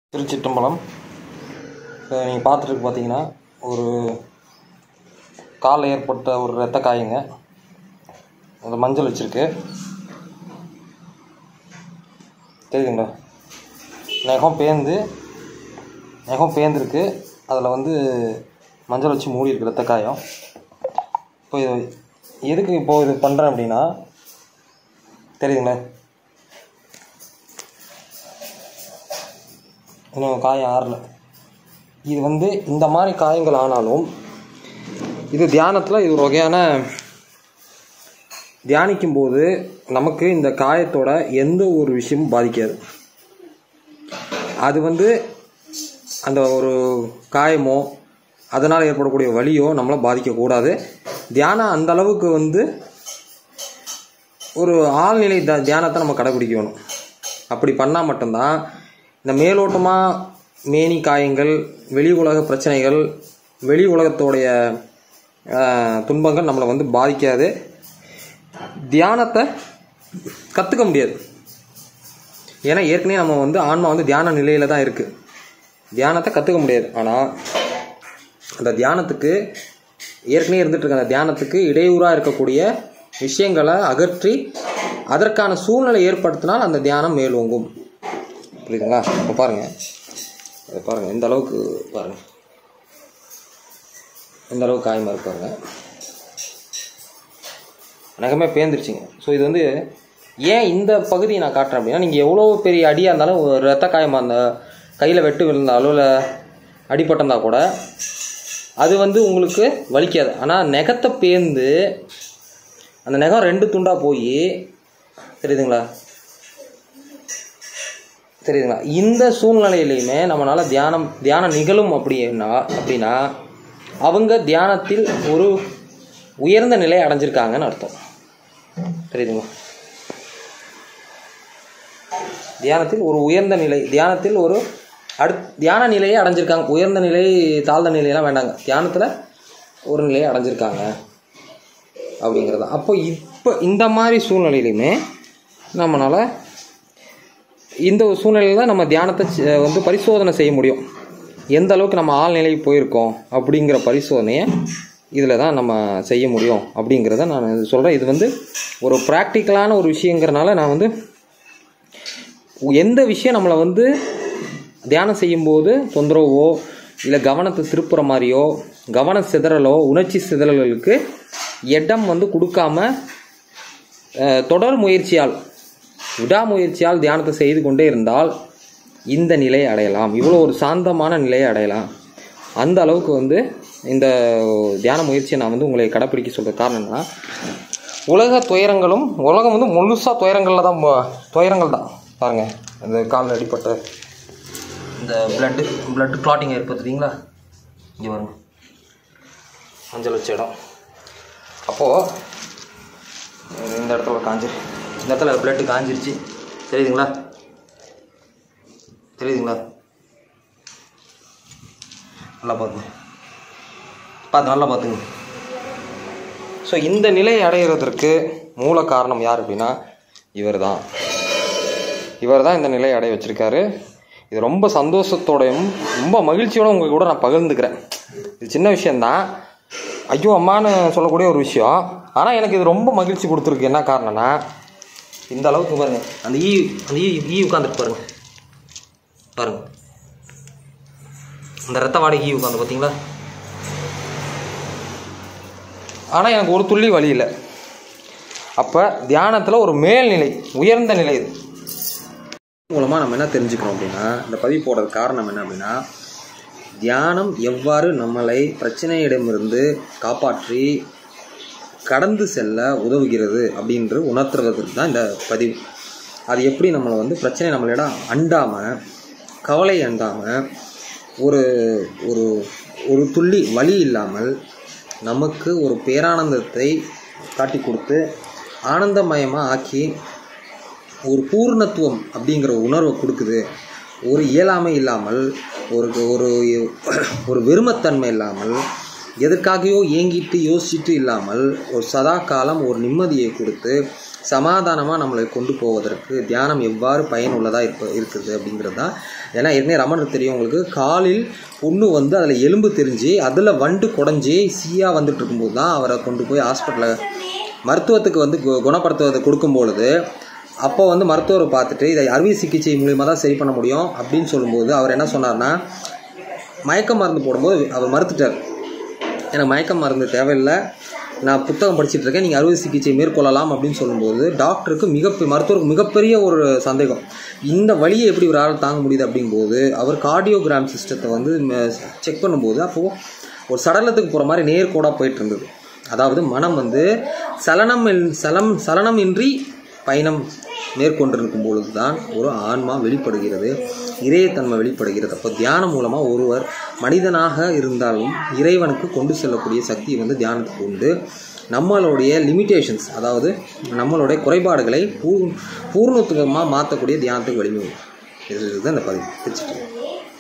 திருச்சிற்றம்பலம் நீங்கள் பார்த்துட்டு பார்த்தீங்கன்னா ஒரு காலில் ஏற்பட்ட ஒரு இரத்த காயங்க அது மஞ்சள் வச்சுருக்கு தெரியுதுங்களா நகம் பேந்து நகம் பேந்துருக்கு அதில் வந்து மஞ்சள் வச்சு மூடி இருக்கு இரத்த காயம் இப்போ இது எதுக்கு இப்போது இது பண்ணுறேன் அப்படின்னா தெரியுதுங்களா இன்னும் காயம் ஆறல இது வந்து இந்த மாதிரி காயங்கள் ஆனாலும் இது தியானத்தில் இது ஒரு வகையான தியானிக்கும் போது நமக்கு இந்த காயத்தோட எந்த ஒரு விஷயமும் பாதிக்காது அது வந்து அந்த ஒரு காயமோ அதனால் ஏற்படக்கூடிய வலியோ நம்மளை பாதிக்கக்கூடாது தியானம் அந்த அளவுக்கு வந்து ஒரு ஆழ்நிலை த தியானத்தை நம்ம கடைபிடிக்கணும் அப்படி பண்ணால் மட்டும்தான் இந்த மேலோட்டமாக மேனி காயங்கள் வெளி உலக பிரச்சனைகள் வெளி உலகத்தோடைய ஆஹ், துன்பங்கள் நம்மளை வந்து பாதிக்காது தியானத்தை கற்றுக்க முடியாது ஏன்னா ஏற்கனவே நம்ம வந்து ஆன்மா வந்து தியான நிலையில் தான் இருக்குது தியானத்தை கற்றுக்க முடியாது ஆனால் அந்த தியானத்துக்கு ஏற்கனவே இருந்துட்டு இருக்க அந்த தியானத்துக்கு இடையூறாக இருக்கக்கூடிய விஷயங்களை அகற்றி அதற்கான சூழ்நிலை ஏற்படுத்தினால் அந்த தியானம் மேலோங்கும் புரியுதுங்களா இப்போ பாருங்கள் இதை பாருங்கள் எந்த அளவுக்கு பாருங்கள் எந்த அளவுக்கு காயமாக இருக்கு பாருங்க நகமே பேந்துருச்சுங்க ஸோ இது வந்து ஏன் இந்த பகுதியை நான் காட்டுறேன் அப்படின்னா நீங்கள் எவ்வளோ பெரிய அடியாக இருந்தாலும் ஒரு ரத்த காயமாக அந்த கையில் வெட்டு விழுந்தாலோ இல்லை அடிபட்டிருந்தா கூட அது வந்து உங்களுக்கு வலிக்காது ஆனால் நெகத்தை பேர்ந்து அந்த நெகம் ரெண்டு துண்டாக போய் தெரியுதுங்களா தெரியுதுங்களா இந்த சூழ்நிலையிலையுமே நம்மளால் தியானம் தியானம் நிகழும் அப்படின்னா அப்படின்னா அவங்க தியானத்தில் ஒரு உயர்ந்த நிலை அடைஞ்சிருக்காங்கன்னு அர்த்தம் தெரியுதுங்களா தியானத்தில் ஒரு உயர்ந்த நிலை தியானத்தில் ஒரு அடு தியான நிலையை அடைஞ்சிருக்காங்க உயர்ந்த நிலை தாழ்ந்த நிலையெல்லாம் வேண்டாங்க தியானத்தில் ஒரு நிலையை அடைஞ்சிருக்காங்க அப்படிங்கிறது தான். அப்போ இப்போ இந்த மாதிரி சூழ்நிலையிலுமே நம்மளால் இந்த ஒரு சூழ்நிலையில் தான் நம்ம தியானத்தை செ- வந்து பரிசோதனை செய்ய முடியும் எந்த அளவுக்கு நம்ம ஆழ்நிலைக்கு போயிருக்கோம் அப்படிங்கிற பரிசோதனையை இதில் தான் நம்ம செய்ய முடியும் அப்படிங்கிறத நான் சொல்கிறேன் இது வந்து ஒரு ப்ராக்டிக்கலான ஒரு விஷயங்கிறனால நான் வந்து எந்த விஷயம் நம்மளை வந்து தியானம் செய்யும்போது தொந்தரவோ இல்லை கவனத்தை திருப்புற மாதிரியோ கவன சிதறலோ உணர்ச்சி சிதறல்களுக்கு இடம் வந்து கொடுக்காம அஹ், தொடர் முயற்சியால் விடாமுயற்சியால் தியானத்தை செய்து கொண்டே இருந்தால் இந்த நிலையை அடையலாம் இவ்வளோ ஒரு சாந்தமான நிலையை அடையலாம் அந்த அளவுக்கு வந்து இந்த தியான முயற்சியை நான் வந்து உங்களை கடைப்பிடிக்க சொல்கிற காரணம் என்னன்னா உலக துயரங்களும் உலகம் வந்து முழுசாக துயரங்களில் தான் போ- துயரங்கள் தான் பாருங்கள் இந்த காலில் அடிப்பட்ட இந்த பிளட்டு பிளட் கிளாட்டிங் ஆயிருக்கு பார்த்தீங்களா இங்கே பாருங்க மஞ்சள் வச்ச இடம் அப்போது இந்த இடத்துல காஞ்சிரு இந்த இடத்துல பிளட்டு காஞ்சிருச்சு தெரியுதுங்களா தெரியுதுங்களா நல்லா பாருங்க பார்த்து நல்லா பார்த்துங்க ஸோ இந்த நிலையை அடையிறதற்கு மூல காரணம் யார் அப்படின்னா இவர் தான் இவர் தான் இந்த நிலையை அடைய வச்சிருக்காரு இது ரொம்ப சந்தோஷத்தோடையும் ரொம்ப மகிழ்ச்சியோட உங்க கூட நான் பகிர்ந்துக்கிறேன் இது சின்ன விஷயந்தான் ஐயோ அம்மான்னு சொல்லக்கூடிய ஒரு விஷயம் ஆனால் எனக்கு இது ரொம்ப மகிழ்ச்சி கொடுத்துருக்கு என்ன காரணம்னா இந்த அளவுக்கு பாருங்க அந்த ஈ அந்த ஈ ஈ உட்காந்துட்டு பாருங்க பாருங்க இந்த ரத்த வாடகை ஈ உட்காந்து பார்த்தீங்களா ஆனால் எனக்கு ஒரு துள்ளி வழி இல்லை அப்போ தியானத்தில் ஒரு மேல்நிலை உயர்ந்த நிலை இது மூலமாக நம்ம என்ன தெரிஞ்சுக்கிறோம் அப்படின்னா இந்த பதிவு போடுறது காரணம் என்ன அப்படின்னா தியானம் எவ்வாறு நம்மளை பிரச்சனையிடமிருந்து காப்பாற்றி கடந்து செல்ல உதவுகிறது அப்படின்று உணர்த்துறதுக்கு தான் இந்த பதிவு அது எப்படி நம்மளை வந்து பிரச்சனை நம்மளிடம் அண்டாமல் கவலை அண்டாமல் ஒரு ஒரு ஒரு துள்ளி வலி இல்லாமல் நமக்கு ஒரு பேரானந்தத்தை காட்டி கொடுத்து ஆனந்தமயமாக ஆக்கி ஒரு பூர்ணத்துவம் அப்படிங்கிற உணர்வை கொடுக்குது ஒரு இயலாமை இல்லாமல் ஒரு ஒரு ஒரு வெறுமத்தன்மை இல்லாமல் எதற்காகவோ ஏங்கிட்டு யோசிச்சுட்டு இல்லாமல் ஒரு சதா காலம் ஒரு நிம்மதியை கொடுத்து சமாதானமாக நம்மளை கொண்டு போவதற்கு தியானம் எவ்வாறு பயனுள்ளதாக இருப்ப இருக்குது அப்படிங்கிறது தான் ஏன்னா ஏற்கனவே ரமணர் தெரியும் உங்களுக்கு காலில் புண்ணு வந்து அதில் எலும்பு தெரிஞ்சு அதில் வண்டு குடஞ்சி சீயாக வந்துட்டு இருக்கும்போது தான் அவரை கொண்டு போய் ஹாஸ்பிட்டலில் மருத்துவத்துக்கு வந்து கு- குணப்படுத்துவதை கொடுக்கும் பொழுது அப்போ வந்து மருத்துவரை பார்த்துட்டு இதை அறுவை சிகிச்சை மூலியமாக தான் சரி பண்ண முடியும் அப்படின்னு சொல்லும்போது அவர் என்ன சொன்னார்னா மயக்க மருந்து போடும்போது அவர் மறுத்துட்டார் எனக்கு மயக்க மருந்து தேவையில்லை நான் புத்தகம் படிச்சிட்டு இருக்கேன் நீங்கள் அறுவை சிகிச்சை மேற்கொள்ளலாம் அப்படின்னு சொல்லும்போது டாக்டருக்கு மிக மருத்துவருக்கு மிகப்பெரிய ஒரு சந்தேகம் இந்த வழியை எப்படி ஒரு ஆள் தாங்க முடியுது அப்படிங்கும்போது அவர் கார்டியோகிராம் சிஸ்டத்தை வந்து செக் பண்ணும்போது அப்போது ஒரு சடலத்துக்கு போகிற மாதிரி நேர்கோடாக போயிட்டு இருந்தது அதாவது மனம் வந்து சலனம் இல்- சலம் சலனம் இன்றி பயணம் மேற்கொண்டிருக்கும் பொழுது தான் ஒரு ஆன்மா வெளிப்படுகிறது இறையத்தன்மை வெளிப்படுகிறது அப்போ தியானம் மூலமாக ஒருவர் மனிதனாக இருந்தாலும் இறைவனுக்கு கொண்டு செல்லக்கூடிய சக்தி வந்து தியானத்துக்கு உண்டு நம்மளுடைய லிமிட்டேஷன்ஸ் அதாவது நம்மளுடைய குறைபாடுகளை பூ பூர்ணத்துவமாக மாற்றக்கூடிய தியானத்துக்கு வலிமை உண்டு. இதுதான் இந்த பதிவு வச்சுட்டு